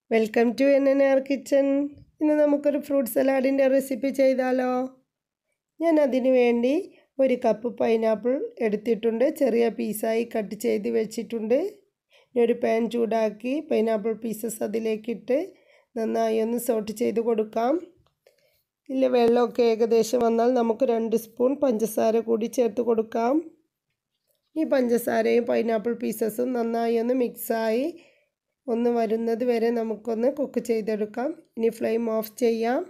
welcome to N N R kitchen ഇന്ന് നമുക്കൊരു fruit സലാഡിൻ്റെ recipe ചെയ്താലോ ഞാൻ അതിനു വേണ്ടി ഒരു കപ്പ് പൈനാപ്പിൾ എടുത്തിട്ടുണ്ട് ചെറിയ പീസായി കട്ട് ചെയ്ത് വെച്ചിട്ടുണ്ട് ഇനി ഒരു പാൻ ചൂടാക്കി പൈനാപ്പിൾ പീസസ് അതിലേക്കിട്ട് നന്നായി ഒന്ന് സോട്ട് ചെയ്ത് കൊടുക്കാം ഇല്ല വെള്ളമൊക്കെ ഏകദേശം വന്നാൽ നമുക്ക് രണ്ട് സ്പൂൺ പഞ്ചസാര കൂടി ചേർത്ത് കൊടുക്കാം ഈ പഞ്ചസാരയും പൈനാപ്പിൾ പീസസും നന്നായി ഒന്ന് മിക്സായി ഒന്ന് വരുന്നത് വരെ നമുക്കൊന്ന് കുക്ക് ചെയ്തെടുക്കാം ഇനി ഫ്ലെയിം ഓഫ് ചെയ്യാം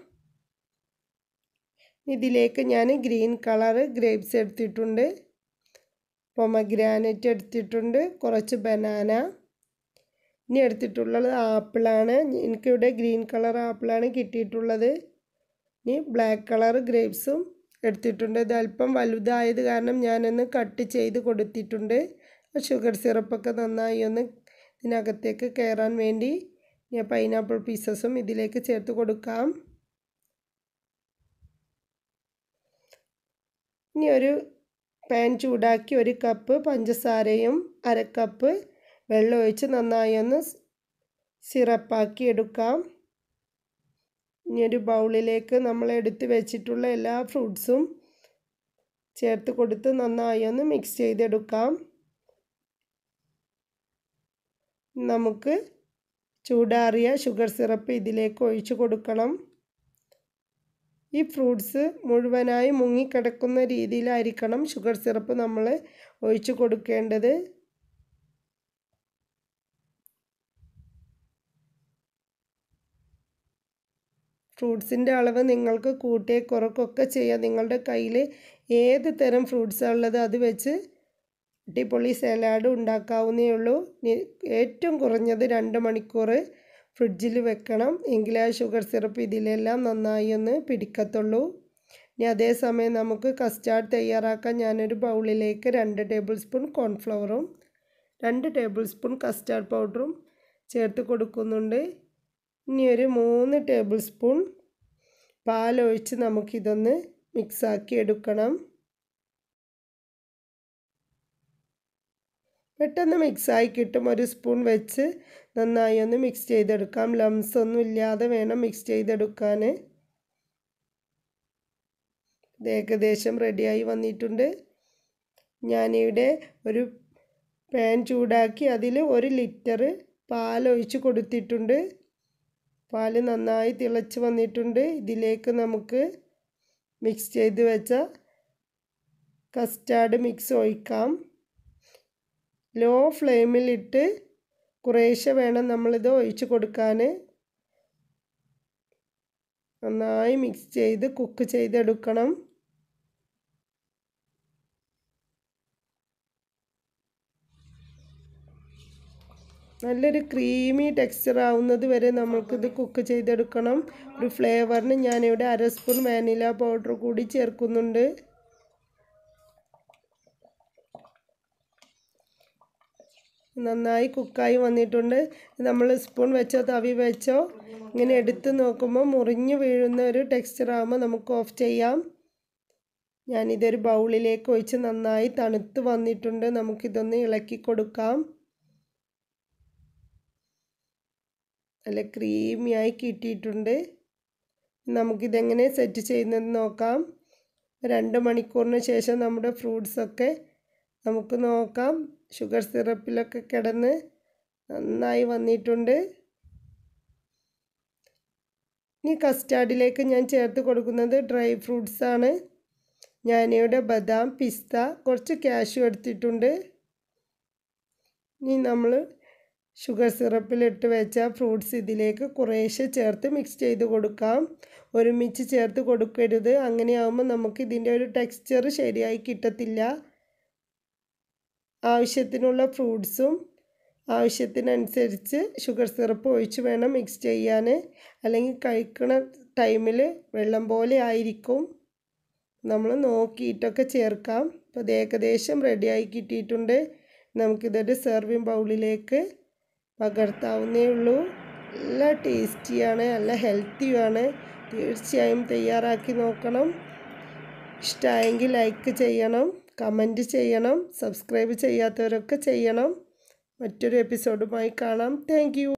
ഇതിലേക്ക് ഞാൻ ഗ്രീൻ കളർ ഗ്രേപ്സ് എടുത്തിട്ടുണ്ട് പൊമഗ്രാനറ്റ് എടുത്തിട്ടുണ്ട് കുറച്ച് ബനാന ഇനി എടുത്തിട്ടുള്ളത് ആപ്പിളാണ് എനിക്കിവിടെ ഗ്രീൻ കളർ ആപ്പിളാണ് കിട്ടിയിട്ടുള്ളത് ഇനി ബ്ലാക്ക് കളർ ഗ്രേപ്സും എടുത്തിട്ടുണ്ട് ഇത് അല്പം വലുതായത് കാരണം ഞാനൊന്ന് കട്ട് ചെയ്ത് കൊടുത്തിട്ടുണ്ട് ഷുഗർ സിറപ്പൊക്കെ നന്നായി ഒന്ന് ഇതിനകത്തേക്ക് കയറാൻ വേണ്ടി ഞാൻ പൈനാപ്പിൾ പീസസും ഇതിലേക്ക് ചേർത്ത് കൊടുക്കാം ഇനി ഒരു പാൻ ചൂടാക്കി ഒരു കപ്പ് പഞ്ചസാരയും അര കപ്പ് വെള്ളം ഒഴിച്ച് നന്നായി ഒന്ന് സിറപ്പാക്കി എടുക്കാം ഇനി ഒരു ബൗളിലേക്ക് നമ്മൾ എടുത്ത് വെച്ചിട്ടുള്ള എല്ലാ ഫ്രൂട്ട്സും ചേർത്ത് കൊടുത്ത് നന്നായി ഒന്ന് മിക്സ് ചെയ്തെടുക്കാം നമുക്ക് ചൂടാറിയ ഷുഗർ സിറപ്പ് ഇതിലേക്ക് ഒഴിച്ചു കൊടുക്കണം ഈ ഫ്രൂട്ട്സ് മുഴുവനായി മുങ്ങിക്കിടക്കുന്ന രീതിയിലായിരിക്കണം ഷുഗർ സിറപ്പ് നമ്മൾ ഒഴിച്ചു കൊടുക്കേണ്ടത് ഫ്രൂട്ട്സിൻ്റെ അളവ് നിങ്ങൾക്ക് കൂട്ടിയെ കുറക്കൊക്കെ ചെയ്യാം നിങ്ങളുടെ കയ്യിൽ ഏത് തരം ഫ്രൂട്ട്സാണ് ഉള്ളത് അത് വെച്ച് അടിപൊളി സലാഡ് ഉണ്ടാക്കാവുന്നേ ഉള്ളൂ ഏറ്റവും കുറഞ്ഞത് രണ്ട് മണിക്കൂർ ഫ്രിഡ്ജിൽ വെക്കണം എങ്കിലേ ആ ഷുഗർ സിറപ്പ് ഇതിലെല്ലാം നന്നായി ഒന്ന് പിടിക്കത്തുള്ളൂ ഇനി അതേസമയം നമുക്ക് കസ്റ്റാർഡ് തയ്യാറാക്കാൻ ഞാനൊരു ബൗളിലേക്ക് രണ്ട് ടേബിൾ സ്പൂൺ കോൺഫ്ലവറും രണ്ട് ടേബിൾ സ്പൂൺ കസ്റ്റാർഡ് പൗഡറും ചേർത്ത് കൊടുക്കുന്നുണ്ട് ഇനി ഒരു മൂന്ന് ടേബിൾ സ്പൂൺ പാലൊഴിച്ച് നമുക്കിതൊന്ന് മിക്സാക്കി എടുക്കണം പെട്ടെന്ന് മിക്സായി കിട്ടും ഒരു സ്പൂൺ വെച്ച് നന്നായി ഒന്ന് മിക്സ് ചെയ്തെടുക്കാം ലംസ് ഒന്നും ഇല്ലാതെ വേണം മിക്സ് ചെയ്തെടുക്കാൻ ഇത് ഏകദേശം റെഡിയായി വന്നിട്ടുണ്ട് ഞാനിവിടെ ഒരു പാൻ ചൂടാക്കി അതിൽ ഒരു ലിറ്റർ പാലൊഴിച്ച് കൊടുത്തിട്ടുണ്ട് പാല് നന്നായി തിളച്ച് വന്നിട്ടുണ്ട് ഇതിലേക്ക് നമുക്ക് മിക്സ് ചെയ്ത് വെച്ച കസ്റ്റാർഡ് മിക്സ് ഒഴിക്കാം ലോ ഫ്ലെയിമിലിട്ട് കുറേശ്ശെ വേണം നമ്മളിത് ഒഴിച്ച് കൊടുക്കാൻ നന്നായി മിക്സ് ചെയ്ത് കുക്ക് ചെയ്തെടുക്കണം നല്ലൊരു ക്രീമി ടെക്സ്ചർ ആവുന്നത് വരെ നമ്മൾക്കിത് കുക്ക് ചെയ്തെടുക്കണം ഒരു ഫ്ലേവറിന് ഞാനിവിടെ അര സ്പൂൺ വാനില പൗഡർ കൂടി ചേർക്കുന്നുണ്ട് നന്നായി കുക്കായി വന്നിട്ടുണ്ട് നമ്മൾ സ്പൂൺ വെച്ചോ തവി വെച്ചോ ഇങ്ങനെ എടുത്ത് നോക്കുമ്പോൾ മുറിഞ്ഞു വീഴുന്ന ഒരു ടെക്സ്ചർ ആകുമ്പോൾ നമുക്ക് ഓഫ് ചെയ്യാം ഞാനിതൊരു ബൗളിലേക്ക് ഒഴിച്ച് നന്നായി തണുത്ത് വന്നിട്ടുണ്ട് നമുക്കിതൊന്ന് ഇളക്കി കൊടുക്കാം നല്ല ക്രീമിയായി കിട്ടിയിട്ടുണ്ട് നമുക്കിതെങ്ങനെ സെറ്റ് ചെയ്യുന്നത് നോക്കാം രണ്ട് മണിക്കൂറിന് ശേഷം നമ്മുടെ ഫ്രൂട്ട്സൊക്കെ നമുക്ക് നോക്കാം ഷുഗർ സിറപ്പിലൊക്കെ കിടന്ന് നന്നായി വന്നിട്ടുണ്ട് ഇനി കസ്റ്റാർഡിലേക്ക് ഞാൻ ചേർത്ത് കൊടുക്കുന്നത് ഡ്രൈ ഫ്രൂട്ട്സ് ആണ് ഞാനിവിടെ ബദാം പിസ്ത കുറച്ച് ക്യാഷു എടുത്തിട്ടുണ്ട് ഇനി നമ്മൾ ഷുഗർ സിറപ്പിലിട്ട് വെച്ച ഫ്രൂട്ട്സ് ഇതിലേക്ക് കുറേശ്ശെ ചേർത്ത് മിക്സ് ചെയ്ത് കൊടുക്കാം ഒരുമിച്ച് ചേർത്ത് കൊടുക്കരുത് അങ്ങനെയാകുമ്പോൾ നമുക്ക് ഇതിൻ്റെ ഒരു ടെക്സ്ചർ ശരിയായി കിട്ടത്തില്ല ആവശ്യത്തിനുള്ള ഫ്രൂട്ട്സും ആവശ്യത്തിനനുസരിച്ച് ഷുഗർ സിറപ്പ് ഒഴിച്ച് വേണം മിക്സ് ചെയ്യാൻ അല്ലെങ്കിൽ കഴിക്കണ ടൈമിൽ വെള്ളം പോലെ ആയിരിക്കും നമ്മൾ നോക്കിയിട്ടൊക്കെ ചേർക്കാം അപ്പോൾ ഇത് ഏകദേശം റെഡിയായി കിട്ടിയിട്ടുണ്ട് നമുക്കിതൊരു സെർവിങ് ബൗളിലേക്ക് പകർത്താവുന്നേ ഉള്ളൂ നല്ല ടേസ്റ്റിയാണ് നല്ല ഹെൽത്തിയുമാണ് തീർച്ചയായും തയ്യാറാക്കി നോക്കണം ഇഷ്ടമായെങ്കിൽ ലൈക്ക് ചെയ്യണം കമൻറ്റ് ചെയ്യണം സബ്സ്ക്രൈബ് ചെയ്യാത്തവരൊക്കെ ചെയ്യണം മറ്റൊരു എപ്പിസോഡുമായി കാണാം താങ്ക്